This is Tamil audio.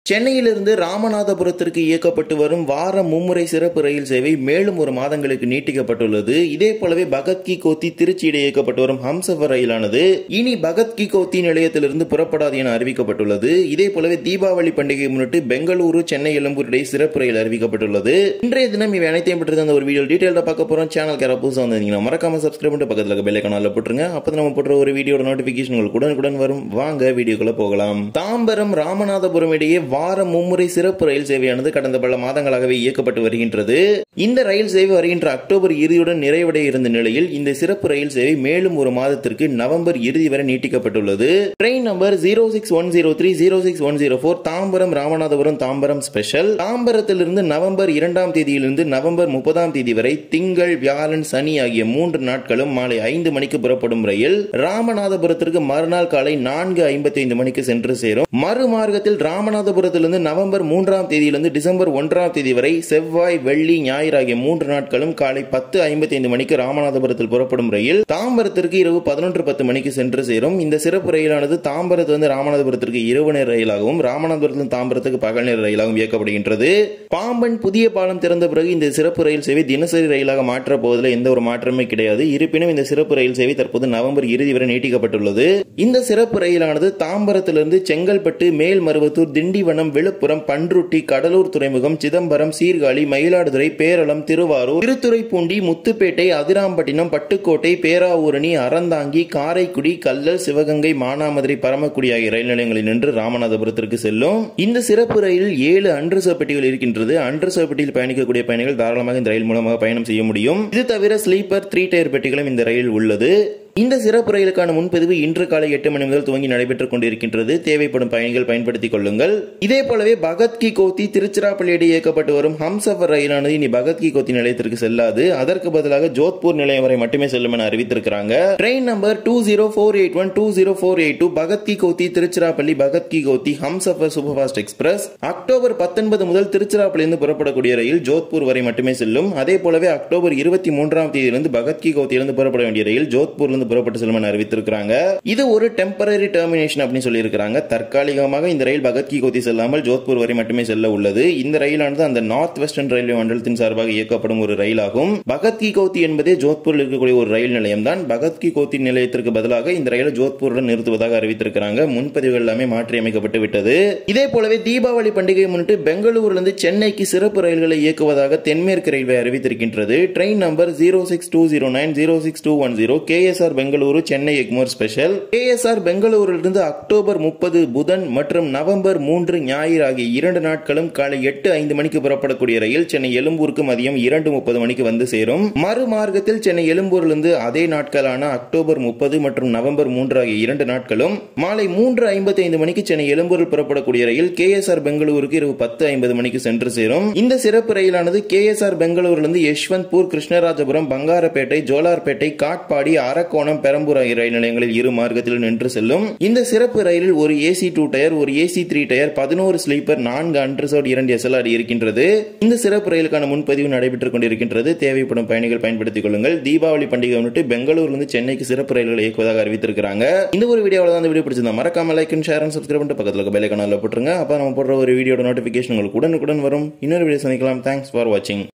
சென்னையிலிருந்து ராமநாதபுரத்திற்கு இயக்கப்பட்டு வரும் வார மும்முறை சிறப்பு ரயில் சேவை மேலும் ஒரு மாதங்களுக்கு நீட்டிக்கப்பட்டுள்ளது இதே போலவே பகத் கி கோத்தி திருச்சி இடையே இயக்கப்பட்டு வரும் ஹம்சஃபர் ரயிலானது இனி பகத் கி கோத்தி நிலையத்திலிருந்து புறப்படாது என அறிவிக்கப்பட்டுள்ளது இதே போலவே தீபாவளி பண்டிகையை முன்னிட்டு பெங்களூரு சென்னை எழும்பூர் இடையே சிறப்பு ரயில் அறிவிக்கப்பட்டுள்ளது இன்றைய தினம் இவை அனைத்தையும் பற்றி அந்த ஒரு வீடியோ டீட்டெயிலாக பார்க்க போறோம் சேனல் கேர புதுசாக வந்தீங்கன்னா மறக்காம சப்ஸ்கிரைப் பண்ணிட்டு பக்கத்தில் இருக்க பெல்லை கனால போட்டுருங்க அப்போ நம்ம போடுற ஒரு வீடியோட நோட்டிபிகேஷன் உங்களுக்கு உடனுக்குடன் வரும் வாங்க வீடியோக்குள்ள போகலாம் தாம்பரம் ராமநாதபுரம் இடையே வார மும்முறை சிறப்பு ரயில் சேவையானது கடந்த பல மாதங்களாகவே இயக்கப்பட்டு வருகின்றது இந்த ரயில் சேவை வருகின்ற அக்டோபர் இறுதியுடன் நிறைவடைய இருந்த நிலையில் இந்த சிறப்பு ரயில் சேவை மேலும் ஒரு மாதத்திற்கு நவம்பர் இறுதி வரை நீட்டிக்கப்பட்டுள்ளது train number zero six one zero three zero six one zero four Tambaram Ramanathapuram Tambaram special தாம்பரத்திலிருந்து நவம்பர் இரண்டாம் தேதியிலிருந்து நவம்பர் முப்பதாம் தேதி வரை திங்கள் வியாழன் சனி ஆகிய மூன்று நாட்களும் மாலை ஐந்து மணிக்கு புறப்படும் ரயில் ராமநாதபுரத்திற்கு மறுநாள் காலை நான்கு ஐம்பத்தி ஐந்து மணிக்கு சென்று சேரும் மறுமார்க்கத்தில் ராமநாதபுரத்திலிருந்து நவம்பர் மூன்றாம் தேதியிலிருந்து டிசம்பர் ஒன்றாம் தேதி வரை செவ்வாய் வெள்ளி ஞாயிறு ஆகிய மூன்று நாட்களும் காலை பத்து ஐம்பத்தி ஐந்து மணிக்கு ராமநாதபுரத்தில் புறப்படும் ரயில் தாம்பரத்திற்கு இரவு பதினொன்று பத்து மணிக்கு சென்று சேரும் இந்த சிறப்பு ரயிலானது தாம்பரத்திலிருந்து ராமநாதபுரத்திற்கு இரவு நேர ரயிலாகவும் ராமநாதபுரத்திலிருந்து தாம்பரத்துக்கு பகல் நேர ரயிலாகவும் இயக்கப்படுகின்றது பாம்பன் புதிய பாலம் திறந்த பிறகு இந்த சிறப்பு ரயில் சேவை தினசரி ரயிலாக மாற்ற போவதில் எந்த ஒரு மாற்றமே கிடையாது இருப்பினும் இந்த சிறப்பு ரயில் சேவை தற்போது நவம்பர் இறுதி வரை நீட்டிக்கப்பட்டுள்ளது இந்த சிறப்பு ரயிலானது தாம்பரத்திலிருந்து செங்கல்பட்டு மேல்மருவத்தூர் திண்டிவனம் விழுப்புரம் பன்ருட்டி கடலூர் துறைமுகம் சிதம்பரம் சீர்காழி மயிலாடுதுறை பேரளம் திருவாரூர் திருத்துறைப்பூண்டி முத்துப்பேட்டை அதிராம்பட்டினம் பட்டுக்கோட்டை பேராவூரணி அறந்தாங்கி காரைக்குடி கல்லல் சிவகங்கை மானாமதுரை பரமக்குடி ஆகிய ரயில் நிலையங்களில் நின்று ராமநாதபுரத்திற்கு செல்லும் இந்த சிறப்பு ரயிலில் ஏழு அன்ரிசர்வ் பெட்டிகள் இருக்கின்றது அன்ரிசர்வ் பெட்டியில் பயணிக்கக்கூடிய பயணிகள் தாராளமாக இந்த ரயில் மூலமாக பயணம் செய்ய முடியும் இது தவிர ஸ்லீப்பர் த்ரீ டயர் பெட்டிகளும் இந்த ரயில் உள்ளது இந்த சிறப்பு ரயிலுக்கான முன்பதிவு இன்று காலை எட்டு மணி முதல் துவங்கி நடைபெற்றுக் கொண்டிருக்கின்றது தேவைப்படும் பயணிகள் பயன்படுத்திக் கொள்ளுங்கள் இதே போலவே பகத் கி கோத்தி திருச்சிராப்பள்ளி இடையே இயக்கப்பட்டு வரும் ஹம்சஃபர் ரயிலானது இனி பகத் கி கோத்தி நிலையத்திற்கு செல்லாது அதற்கு பதிலாக ஜோத்பூர் நிலையம் வரை மட்டுமே செல்லும் என அறிவித்திருக்கிறாங்க train number two zero four eight one two zero four eight two Bhagat ki Kothi Tiruchirappalli Bhagat ki Kothi Humsafar superfast express October பத்தொன்பது முதல் திருச்சிராப்பள்ளியிலிருந்து புறப்படக்கூடிய ரயில் ஜோத்பூர் வரை மட்டுமே செல்லும் அதே போலவே அக்டோபர் இருபத்தி மூன்றாம் தேதியிலிருந்து பகத் கி கோத்தியிலிருந்து புறப்பட வேண்டிய ரயில் ஜோத்பூர்லிருந்து புறப்பட்டு செல்லும் என அறிவித்திருக்கிறாங்க இது ஒரு டெம்பரரி டெர்மினேஷன் அப்படின்னு சொல்லியிருக்கிறாங்க தற்காலிகமாக இந்த ரயில் பகத் கி கோத்தி செல்லாமல் ஜோத்பூர் வரை மட்டுமே செல்ல உள்ளது இந்த ரயிலானது அந்த நார்த் வெஸ்டர்ன் ரயில்வே மண்டலத்தின் சார்பாக இயக்கப்படும் ஒரு ரயிலாகும் பகத் கி கோத்தி என்பதே ஜோத்பூரில் இருக்கக்கூடிய ஒரு ரயில் நிலையம் தான் பகத் கி கோத்தி நிலையத்திற்கு பதிலாக இந்த ரயிலை ஜோத்பூருடன் நிறுத்துவதாக அறிவித்திருக்கிறாங்க முன்பதிவுகள் எல்லாமே மாற்றி அமைக்கப்பட்டு விட்டது இதே போலவே தீபாவளி பண்டிகையை முன்னிட்டு பெங்களூரிலிருந்து சென்னைக்கு சிறப்பு ரயில்களை இயக்குவதாக தென்மேற்கு ரயில்வே அறிவித்திருக்கின்றது train number zero six two zero nine zero six two one zero KSR Bengaluru Chennai Egmore special KSR பெங்களூரிலிருந்து அக்டோபர் முப்பது புதன் மற்றும் நவம்பர் மூன்று ஞாயிறு ஆகிய இரண்டு நாட்களும் காலை எட்டு ஐந்து மணிக்கு புறப்படக்கூடிய ரயில் சென்னை எழும்பூருக்கு மதியம் இரண்டு முப்பது மணிக்கு வந்து சேரும் மறுமார்க்கத்தில் சென்னை எழும்பூரிலிருந்து அதே நாட்களான அக்டோபர் முப்பது மற்றும் நவம்பர் மூன்று ஆகிய இரண்டு நாட்களும் மாலை மூன்று ஐம்பத்தி ஐந்து மணிக்கு சென்னை எழும்பூரில் புறப்படக்கூடிய ரயில் கேஎஸ்ஆர் பெங்களூருக்கு இரவு பத்து ஐம்பது மணிக்கு சென்று சேரும் இந்த சிறப்பு ரயிலானது கேஎஸ்ஆர் பெங்களூரிலிருந்து யஷ்வந்த்பூர் கிருஷ்ணராஜபுரம் பங்காரப்பேட்டை ஜோலார்பேட்டை காட்பாடி அரக்கோணம் பெரம்பூர் ஆகிய ரயில் நிலையங்களில் இரு மார்க்கத்தில் நின்று செல்லும் இந்த சிறப்பு ரயிலில் ஒரு ஏசி டூ டயர் ஒரு ஏசி த்ரீ டயர் பதினோரு ஸ்லீப்பர் நான்கு அன்ரிசர்வ் இரண்டு எஸ்எல்ஆர் இருக்கின்றது இந்த சிறப்பு ரயிலுக்கான முன்பதிவு நடைபெற்றுக் கொண்டிருக்கின்றது தேவைப்படும் பயணிகள் பயன்படுத்திக் கொள்ளுங்கள் தீபாவளி பண்டிகை முன்னிட்டு பெங்களூர்ல சென்னைக்கு சிறப்பு ரயில்களை இயக்குவதாக அறிவித்திருக்கிறாங்க இந்த ஒரு வீடியோவில் தான் இந்த வீடியோ பிடிச்சிருந்தா மறக்காம like and share and subscribe பண்ணிட்டு பக்கத்தில் இருக்க பெல் ஐக்கானில் போட்டுருங்க அப்போ நம்ம போடுற ஒரு வீடியோட நோட்டிஃபிகேஷன் உங்களுக்கு உடனுக்குடன் வரும் இன்னொரு வீடியோ சந்திக்கலாம் தேங்க்ஸ் ஃபார் வாட்சிங்